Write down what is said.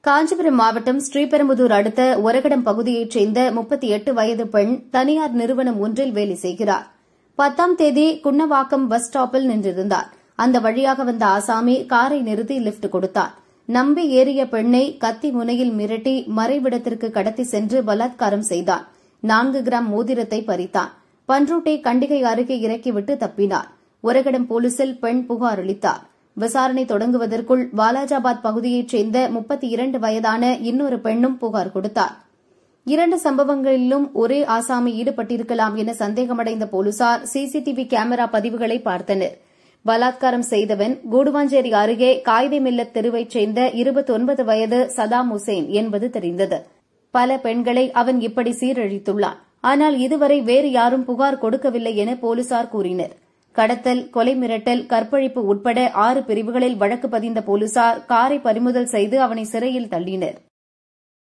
காஞ்சிபுரம் மாவட்டம் ஸ்ரீபெரும்புதூர் அடுத்த ஒரகடம் பகுதியைச் சேர்ந்த முப்பத்தி எட்டு வயது பெண் தனியார் நிறுவனம் ஒன்றில் வேலை செய்கிறார் பத்தாம் தேதி குன்னவாக்கம் பஸ் ஸ்டாப்பில் நின்றிருந்தார் அந்த வழியாக வந்த ஆசாமி காரை நிறுத்தி லிப்ட் கொடுத்தார் நம்பி ஏறிய பெண்ணை கத்தி முனையில் மிரட்டி மறைவிடத்திற்கு கடத்தி சென்று பலாத்காரம் செய்தான் நான்கு கிராம் மோதிரத்தை பறித்தான் பன்ருட்டை கண்டிகை அருகே இறக்கிவிட்டு தப்பினார் ஒரகடம் போலீசில் பெண் புகார் அளித்தார் விசாரணை தொடங்குவதற்குள் வாலாஜாபாத் பகுதியைச் சேர்ந்த முப்பத்தி இரண்டு வயதான இன்னொரு பெண்ணும் புகார் கொடுத்தார் இரண்டு சம்பவங்களிலும் ஒரே ஆசாமி ஈடுபட்டிருக்கலாம் என சந்தேகமடைந்த போலீசார் சிசிடிவி கேமரா பதிவுகளை பார்த்தனர் பலாத்காரம் செய்தவன் கூடுவாஞ்சேரி அருகே காய்தை மில்லத் தெருவைச் சேர்ந்த இருபத்தொன்பது வயது சதாம் உசேன் என்பது தெரிந்தது பல பெண்களை அவன் இப்படி சீரழித்துள்ளான் ஆனால் இதுவரை வேறு யாரும் புகார் கொடுக்கவில்லை என போலீசார் கூறினர் கடத்தல் கொலை மிரட்டல் கற்பழிப்பு உட்பட ஆறு பிரிவுகளில் வழக்கு பதிந்த போலீசார் காரை பறிமுதல் செய்து அவனை சிறையில் தள்ளினர்